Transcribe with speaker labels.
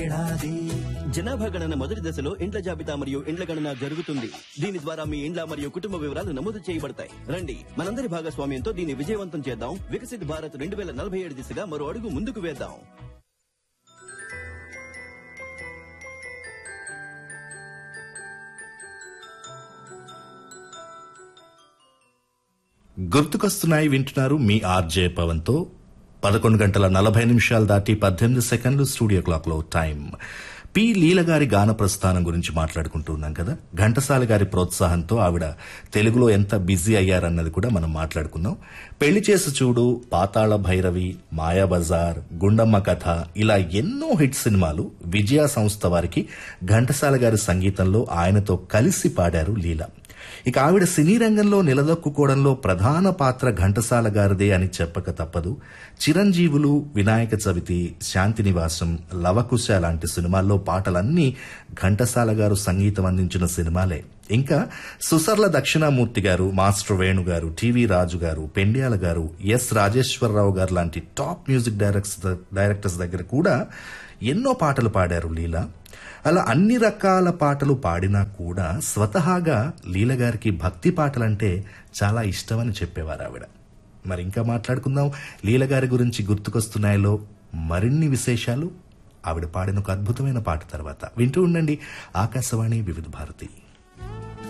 Speaker 1: జనాభా గణన మొదటి దశలో ఇండ్ల జాబితా మరియు ఇండ్ల గణన జరుగుతుంది దీని ద్వారా మీ ఇండ్ల మరియు కుటుంబ వివరాలు నమోదు చేయబడతాయి రండి మనందరి భాగస్వామ్యంతో దీన్ని విజయవంతం చేద్దాం వికసిత్ భారత్ రెండు వేల నలభై ఏడు దిశగా మరో అడుగు ముందుకు వేద్దాం
Speaker 2: గుర్తుకొస్తున్నాయి వింటున్నారు మీ ఆర్జే పవన్తో పదకొండు గంటల నలభై నిమిషాలు దాటి పద్దెనిమిది సెకండ్లు స్టూడియో క్లాక్ లో టైం పి లీల గారి గాన ప్రస్థానం గురించి మాట్లాడుకుంటున్నాం కదా ఘంటసాల గారి ప్రోత్సాహంతో ఆవిడ తెలుగులో ఎంత బిజీ అయ్యారన్నది కూడా మనం మాట్లాడుకుందాం పెళ్లి చేసి చూడు పాతాళ భైరవి మాయాబజార్ గుండమ్మ కథ ఇలా ఎన్నో హిట్ సినిమాలు విజయ సంస్థ వారికి ఘంటసాల గారి సంగీతంలో ఆయనతో కలిసి పాడారు లీల ఇక ఆవిడ సినీ రంగంలో నిలదొక్కుకోవడంలో ప్రధాన పాత్ర ఘంటసాల గారిదే అని చెప్పక తప్పదు చిరంజీవులు వినాయక చవితి శాంతి నివాసం లవకుశ లాంటి సినిమాల్లో పాటలన్నీ ఘంటసాల గారు సంగీతం అందించిన సినిమాలే ఇంకా సుసర్ల దక్షిణామూర్తి గారు మాస్టర్ వేణు గారు టీవీ రాజు గారు పెండ్యాల గారు ఎస్ రాజేశ్వరరావు గారు లాంటి టాప్ మ్యూజిక్ డైరెక్టర్స్ డైరెక్టర్స్ దగ్గర కూడా ఎన్నో పాటలు పాడారు లీలా అలా అన్ని రకాల పాటలు పాడినా కూడా స్వతహాగా లీల గారికి భక్తి పాటలంటే చాలా ఇష్టమని చెప్పేవారు ఆవిడ మరి ఇంకా మాట్లాడుకుందాం లీల గారి గురించి గుర్తుకొస్తున్నాయిలో మరిన్ని విశేషాలు ఆవిడ పాడిన ఒక అద్భుతమైన పాట తర్వాత వింటూ ఉండండి ఆకాశవాణి వివిధ భారతి